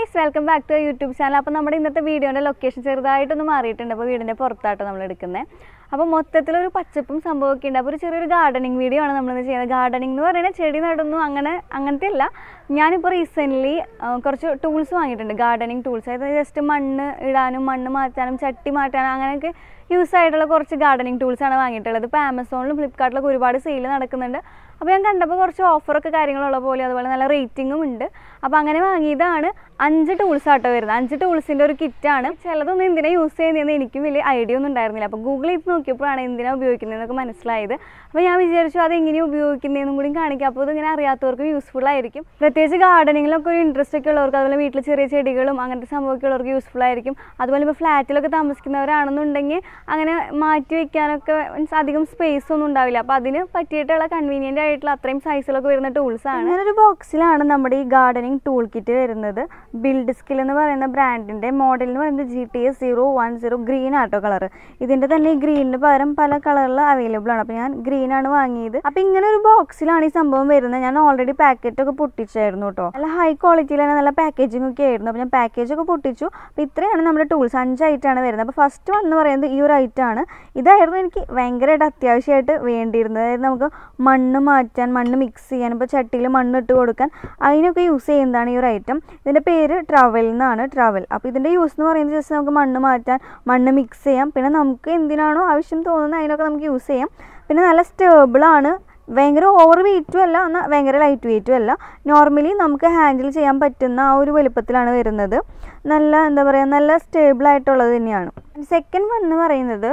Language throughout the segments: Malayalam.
guys welcome back to YouTube channel അപ്പോൾ നമ്മുടെ ഇന്നത്തെ വീഡിയോൻ്റെ ലൊക്കേഷൻ ചെറുതായിട്ടൊന്ന് മാറിയിട്ടുണ്ട് അപ്പോൾ വീടിൻ്റെ പുറത്താട്ടോ നമ്മൾ എടുക്കുന്നത് അപ്പോൾ മൊത്തത്തിലൊരു പച്ചപ്പും സംഭവമൊക്കെ ഉണ്ട് അപ്പോൾ ഒരു ചെറിയൊരു ഗാർഡനിങ് വീഡിയോ ആണ് നമ്മളിന്ന് ചെയ്യുന്നത് ഗാർഡനിങ് എന്ന് പറയുന്നത് ചെടി നടുന്നു അങ്ങനെ അങ്ങനത്തെ അല്ല ഞാനിപ്പോൾ റീസെൻ്റ്ലി കുറച്ച് ടൂൾസ് വാങ്ങിയിട്ടുണ്ട് ഗാർഡനിങ് ടൂൾസ് അതായത് ജസ്റ്റ് മണ്ണ് ഇടാനും മണ്ണ് മാറ്റാനും ചട്ടി മാറ്റാനും അങ്ങനെയൊക്കെ യൂസ് ആയിട്ടുള്ള കുറച്ച് ഗാർഡനിങ് ടൂൾസ് ആണ് വാങ്ങിയിട്ടുള്ളത് ഇപ്പോൾ ആമസോണിലും ഫ്ലിപ്കാർട്ടിലൊക്കെ ഒരുപാട് സെയിൽ നടക്കുന്നുണ്ട് അപ്പോൾ ഞാൻ കണ്ടപ്പോൾ കുറച്ച് ഓഫറൊക്കെ കാര്യങ്ങളുള്ള പോലെ അതുപോലെ നല്ല റേറ്റിംഗും ഉണ്ട് അപ്പോൾ അങ്ങനെ വാങ്ങിയതാണ് അഞ്ച് ടൂൾസ് ആട്ടോ വരുന്നത് അഞ്ച് ടൂൾസിൻ്റെ ഒരു കിറ്റാണ് ചിലതൊന്നും എന്തിനാണ് യൂസ് ചെയ്യുന്നതെന്ന് എനിക്കും വലിയ ഐഡിയ ഒന്നും ഉണ്ടായിരുന്നില്ല അപ്പോൾ ഗൂഗിൾ ചെയ്ത് നോക്കിയപ്പോഴാണ് എന്തിനാണ് ഉപയോഗിക്കുന്നതെന്നൊക്കെ മനസ്സിലായത് അപ്പോൾ ഞാൻ വിചാരിച്ചു അത് എങ്ങനെയാണ് ഉപയോഗിക്കുന്നതെന്നും കൂടി കാണിക്കാം അപ്പോൾ ഇതിങ്ങനെ അറിയാത്തവർക്ക് യൂസ്ഫുൾ ആയിരിക്കും പ്രത്യേകിച്ച് ഗാർഡനിങ്ങിലൊക്കെ ഒരു ഇൻട്രസ്റ്റ് ഒക്കെ ഉള്ളവർക്ക് അതുപോലെ വീട്ടിൽ ചെറിയ ചെടികളും അങ്ങനത്തെ സംഭവമൊക്കെ ഉള്ളവർക്ക് യൂസ്ഫുൾ ആയിരിക്കും അതുപോലെ ഇപ്പോൾ ഫ്ലാറ്റിലൊക്കെ താമസിക്കുന്നവരാണെന്നുണ്ടെങ്കിൽ അങ്ങനെ മാറ്റി വെക്കാനൊക്കെ മീൻസ് അധികം സ്പേസ് ഒന്നും ഉണ്ടാവില്ല അപ്പോൾ അതിന് പറ്റിയിട്ടുള്ള കൺവീനിയൻ്റ് ആയിട്ടുള്ള അത്രയും സൈസിലൊക്കെ വരുന്ന ടൂൾസ് ആണ് ഇങ്ങനെ ഒരു ബോക്സിലാണ് നമ്മുടെ ഈ ഗാർഡനിങ് ടൂൾ കിറ്റ് വരുന്നത് ബിൽഡ് സ്കിൽ എന്ന് പറയുന്ന ബ്രാൻഡിൻ്റെ മോഡൽ എന്ന് പറയുന്നത് G T S zero one zero green auto colour ഇതിൻ്റെ തന്നെ ഈ ഗ്രീനിന് പകരം പല കളറിൽ അവൈലബിൾ ആണ് അപ്പോൾ ഞാൻ ഗ്രീൻ ആണ് വാങ്ങിയത് അപ്പോൾ ഇങ്ങനെ ഒരു ബോക്സിലാണ് ഈ സംഭവം വരുന്നത് ഞാൻ ഓൾറെഡി പാക്കറ്റ് ഒക്കെ പൊട്ടിച്ചായിരുന്നു കേട്ടോ നല്ല ഹൈ ക്വാളിറ്റിയിൽ തന്നെ നല്ല പാക്കേജിംഗ് ഒക്കെ ആയിരുന്നു അപ്പോൾ ഞാൻ പാക്കേജ് ഒക്കെ പൊട്ടിച്ചു അപ്പോൾ ഇത്രയാണ് നമ്മുടെ ടൂൾസ് അഞ്ച് ഐറ്റാണ് വരുന്നത് അപ്പോൾ ഫസ്റ്റ് വൺ എന്ന് പറയുന്നത് ഈ ഒരു ഐറ്റാണ് ഇതായിരുന്നു എനിക്ക് ഭയങ്കരമായിട്ട് അത്യാവശ്യമായിട്ട് വേണ്ടിയിരുന്നത് അതായത് നമുക്ക് മണ്ണ് മാറ്റാൻ മണ്ണ് മിക്സ് ചെയ്യാൻ ഇപ്പോൾ ചട്ടിയിൽ മണ്ണ് ഇട്ട് കൊടുക്കാൻ അതിനൊക്കെ യൂസ് ചെയ്യുന്നതാണ് ഈ ഒരു ഐറ്റം ഇതിൻ്റെ പേര് ട്രവൽ എന്നാണ് ട്രവൽ അപ്പോൾ ഇതിൻ്റെ യൂസ് എന്ന് പറയുന്നത് ജസ്റ്റ് നമുക്ക് മണ്ണ് മാറ്റാൻ മണ്ണ് മിക്സ് ചെയ്യാം പിന്നെ നമുക്ക് എന്തിനാണോ ആവശ്യം തോന്നുന്നത് അതിനൊക്കെ നമുക്ക് യൂസ് ചെയ്യാം പിന്നെ നല്ല സ്റ്റേബിളാണ് ഭയങ്കര ഓവർ വെയിറ്റും അല്ല എന്നാൽ ഭയങ്കര ലൈറ്റ് വെയിറ്റും അല്ല നോർമലി നമുക്ക് ഹാൻഡിൽ ചെയ്യാൻ പറ്റുന്ന ആ ഒരു വലുപ്പത്തിലാണ് വരുന്നത് നല്ല എന്താ പറയുക നല്ല സ്റ്റേബിൾ ആയിട്ടുള്ളത് തന്നെയാണ് സെക്കൻഡ് വൺ എന്ന് പറയുന്നത്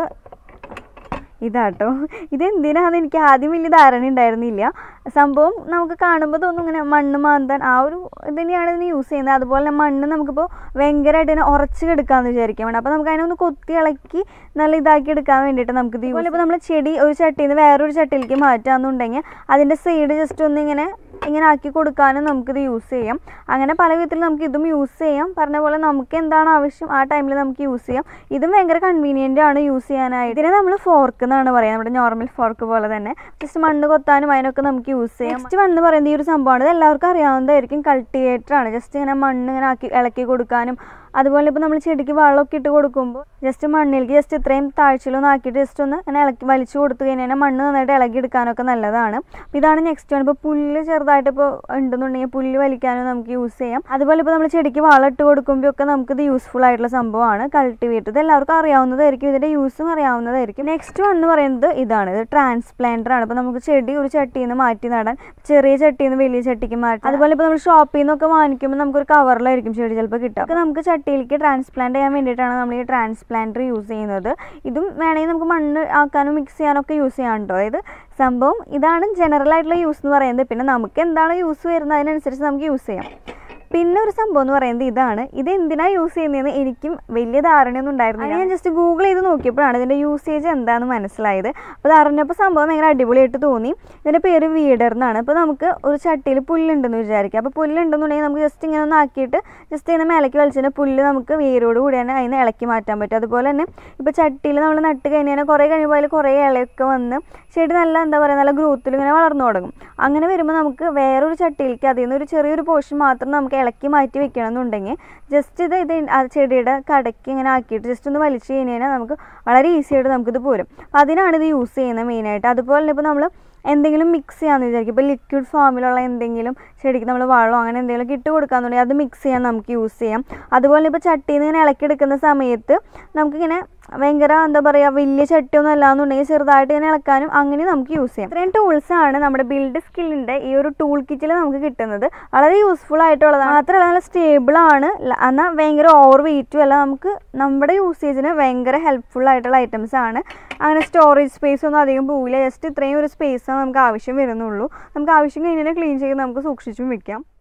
ഇതാട്ടോ ഇതെന്തിനാണെന്ന് എനിക്ക് ആദ്യം വലിയ ധാരണ ഉണ്ടായിരുന്നില്ല സംഭവം നമുക്ക് കാണുമ്പോൾ തോന്നും ഇങ്ങനെ മണ്ണ് മാന്താൻ ആ ഒരു ഇത് തന്നെയാണ് ഇതിന് യൂസ് ചെയ്യുന്നത് അതുപോലെ തന്നെ മണ്ണ് നമുക്കിപ്പോൾ ഭയങ്കരമായിട്ട് തന്നെ ഉറച്ച് കിടക്കാമെന്ന് വിചാരിക്കാൻ വേണം അപ്പോൾ നമുക്ക് അതിനൊന്ന് കൊത്തി ഇളക്കി നല്ല ഇതാക്കി എടുക്കാൻ വേണ്ടിയിട്ട് നമുക്ക് ഇത് ഇപ്പോൾ നമ്മൾ ചെടി ഒരു ചട്ടിയിൽ നിന്ന് വേറൊരു ചട്ടിയിലേക്ക് മാറ്റാമെന്നുണ്ടെങ്കിൽ അതിൻ്റെ സൈഡ് ജസ്റ്റ് ഒന്ന് ഇങ്ങനെ ഇങ്ങനെ ആക്കി കൊടുക്കാനും നമുക്കിത് യൂസ് ചെയ്യാം അങ്ങനെ പല വിധത്തിൽ നമുക്ക് ഇതും യൂസ് ചെയ്യാം പറഞ്ഞ പോലെ നമുക്ക് എന്താണ് ആവശ്യം ആ ടൈമിൽ നമുക്ക് യൂസ് ചെയ്യാം ഇതും ഭയങ്കര കൺവീനിയൻ്റ് ആണ് യൂസ് ചെയ്യാനായിട്ട് ഇതിനെ നമ്മൾ ഫോർക്ക് എന്നാണ് പറയുക നമ്മുടെ നോർമൽ ഫോർക്ക് പോലെ തന്നെ ജസ്റ്റ് മണ്ണ് കൊത്താനും അതിനൊക്കെ നമുക്ക് യൂസ് ചെയ്യാം നെക്സ്റ്റ് മണ്ണ് പറയുന്നത് ഈ ഒരു സംഭവമാണ് ഇത് എല്ലാവർക്കും അറിയാവുന്നതായിരിക്കും കൾട്ടിവേറ്റർ ആണ് ജസ്റ്റ് ഇങ്ങനെ മണ്ണ് ഇങ്ങനെ ആക്കി ഇളക്കി കൊടുക്കാനും അതുപോലെ ഇപ്പോൾ നമ്മൾ ചെടിക്ക് വെള്ളമൊക്കെ ഇട്ട് കൊടുക്കുമ്പോൾ ജസ്റ്റ് മണ്ണിലേക്ക് ജസ്റ്റ് ഇത്രയും താഴ്ചയിലൊന്നും ആക്കിയിട്ട് ജസ്റ്റ് ഒന്ന് ഇങ്ങനെ ഇളക്കി വലിച്ചു കൊടുത്തു കഴിഞ്ഞാൽ മണ്ണ് നന്നായിട്ട് ഇളക്കി എടുക്കാനൊക്കെ നല്ലതാണ് അപ്പോൾ ഇതാണ് നെക്സ്റ്റ് വൺ ഇപ്പോൾ പുല്ല് ചെറുതായിട്ട് ഇപ്പോൾ ഉണ്ടെന്നുണ്ടെങ്കിൽ പുല്ല് വലിക്കാനും നമുക്ക് യൂസ് ചെയ്യാം അതുപോലെ ഇപ്പോൾ നമ്മൾ ചെടിക്ക് വളം ഇട്ട് കൊടുക്കുമ്പോൾ ഒക്കെ നമുക്കിത് യൂസ്ഫുൾ ആയിട്ടുള്ള സംഭവമാണ് കൾട്ടിവേറ്റർ ഇത് എല്ലാവർക്കും അറിയാവുന്നതായിരിക്കും ഇതിൻ്റെ യൂസും അറിയാവുന്നതായിരിക്കും നെക്സ്റ്റ് വൺ എന്ന് പറയുന്നത് ഇതാണ് ഇത് ട്രാൻസ്പ്ലാന്റർ ആണ് ഇപ്പോൾ നമുക്ക് ചെടി ഒരു ചട്ടിയിൽ നിന്ന് മാറ്റി നടാൻ ചെറിയ ചട്ടിയിൽ നിന്ന് വലിയ ചട്ടിക്ക് മാറ്റാം അതുപോലെ ഇപ്പോൾ നമ്മൾ ഷോപ്പിൽ നിന്നൊക്കെ വാങ്ങിക്കുമ്പോൾ നമുക്കൊരു കവറിലായിരിക്കും ചെടി ചിലപ്പോൾ കിട്ടുക അപ്പോൾ നമുക്ക് ചട്ടിയിലേക്ക് ട്രാൻസ്പ്ലാന്റ് ചെയ്യാൻ വേണ്ടിയിട്ടാണ് നമ്മൾ ഈ ട്രാൻസ്പ്ലാന്റർ യൂസ് ചെയ്യുന്നത് ഇതും വേണമെങ്കിൽ നമുക്ക് മണ്ണ് ആക്കാനും മിക്സ് ചെയ്യാനൊക്കെ യൂസ് ചെയ്യാൻ കേട്ടോ അതായത് സംഭവം ഇതാണ് ജനറൽ ആയിട്ടുള്ള യൂസ് എന്ന് പറയുന്നത് പിന്നെ നമുക്ക് എന്താണ് യൂസ് വരുന്നത് അതിനനുസരിച്ച് നമുക്ക് യൂസ് ചെയ്യാം പിന്നെ ഒരു സംഭവം എന്ന് പറയുന്നത് ഇതാണ് ഇത് എന്തിനാണ് യൂസ് ചെയ്യുന്നതെന്ന് എനിക്കും വലിയ ധാരണയൊന്നും ഉണ്ടായിരുന്നില്ല ഞാൻ ജസ്റ്റ് ഗൂഗിൾ ചെയ്ത് നോക്കിയപ്പോഴാണ് ഇതിൻ്റെ യൂസേജ് എന്താണെന്ന് മനസ്സിലായത് അപ്പോൾ അത് അറിഞ്ഞപ്പോൾ സംഭവം ഭയങ്കര അടിപൊളിയായിട്ട് തോന്നി ഇതിൻ്റെ പേര് വീഡർ എന്നാണ് അപ്പോൾ നമുക്ക് ഒരു ചട്ടിയിൽ പുല്ലുണ്ടെന്ന് വിചാരിക്കുക അപ്പോൾ പുല്ലുണ്ടെന്നുണ്ടെങ്കിൽ നമുക്ക് ജസ്റ്റ് ഇങ്ങനെ ഒന്ന് ആക്കിയിട്ട് ജസ്റ്റ് ഇങ്ങനെ മേലേക്ക് വലിച്ചതിൻ്റെ പുല്ല് നമുക്ക് വേരോട് കൂടി തന്നെ അതിന് ഇളക്കി മാറ്റാൻ പറ്റും അതുപോലെ തന്നെ ഇപ്പോൾ ചട്ടിയിൽ നമ്മൾ നട്ട് കഴിഞ്ഞാൽ കുറേ കഴിയുമ്പോൾ അതിൽ കുറേ ഇലയൊക്കെ വന്ന് ചെടി നല്ല എന്താ പറയുക നല്ല ഗ്രോത്തിൽ ഇങ്ങനെ വളർന്നു തുടങ്ങും അങ്ങനെ വരുമ്പോൾ നമുക്ക് വേറൊരു ചട്ടിയിലേക്ക് അതിൽ നിന്ന് ഒരു ചെറിയൊരു പോർഷൻ മാത്രം നമുക്ക് ഇളക്കി മാറ്റി വെക്കണം എന്നുണ്ടെങ്കിൽ ജസ്റ്റ് ഇത് ഇത് ആ ചെടിയുടെ കടയ്ക്ക് ഇങ്ങനെ ആക്കിയിട്ട് ജസ്റ്റ് ഒന്ന് വലിച്ചു കഴിഞ്ഞാൽ നമുക്ക് വളരെ ഈസി ആയിട്ട് നമുക്കിത് പോരും അപ്പോൾ അതിനാണ് ഇത് യൂസ് ചെയ്യുന്നത് മെയിനായിട്ട് അതുപോലെ തന്നെ ഇപ്പോൾ നമ്മൾ എന്തെങ്കിലും മിക്സ് ചെയ്യാമെന്ന് വിചാരിക്കും ഇപ്പോൾ ലിക്വിഡ് ഫോമിലുള്ള എന്തെങ്കിലും ചെടിക്ക് നമ്മൾ വളമോ അങ്ങനെ എന്തെങ്കിലും ഇട്ട് കൊടുക്കാന്നുണ്ടെങ്കിൽ അത് മിക്സ് ചെയ്യാൻ നമുക്ക് യൂസ് ചെയ്യാം അതുപോലെ ഇപ്പോൾ ചട്ടിയിൽ നിന്ന് ഇങ്ങനെ ഇളക്കിയെടുക്കുന്ന സമയത്ത് നമുക്കിങ്ങനെ ഭയങ്കര എന്താ പറയുക വലിയ ചട്ടിയൊന്നും അല്ലാന്നുണ്ടെങ്കിൽ ചെറുതായിട്ട് ഇങ്ങനെ ഇളക്കാനും അങ്ങനെ നമുക്ക് യൂസ് ചെയ്യാം ഇത്രയും ടൂൾസ് ആണ് നമ്മുടെ ബിൽഡ് സ്കില്ലിൻ്റെ ഈ ഒരു ടൂൾ കിറ്റിൽ നമുക്ക് കിട്ടുന്നത് വളരെ യൂസ്ഫുൾ ആയിട്ടുള്ളതാണ് മാത്രമല്ല നല്ല സ്റ്റേബിൾ ആണ് എന്നാൽ ഭയങ്കര ഓവർ വെയിറ്റും അല്ല നമുക്ക് നമ്മുടെ യൂസേജിന് ഭയങ്കര ഹെൽപ്ഫുൾ ആയിട്ടുള്ള ഐറ്റംസ് ആണ് അങ്ങനെ സ്റ്റോറേജ് സ്പേസ് ഒന്നും അധികം പോവില്ല ജസ്റ്റ് ഇത്രയും ഒരു സ്പേസ് നമുക്ക് ആവശ്യം വരുന്നുള്ളൂ നമുക്ക് ആവശ്യം കഴിഞ്ഞാൽ ക്ലീൻ ചെയ്ത് നമുക്ക് സൂക്ഷിച്ചും വെക്കാം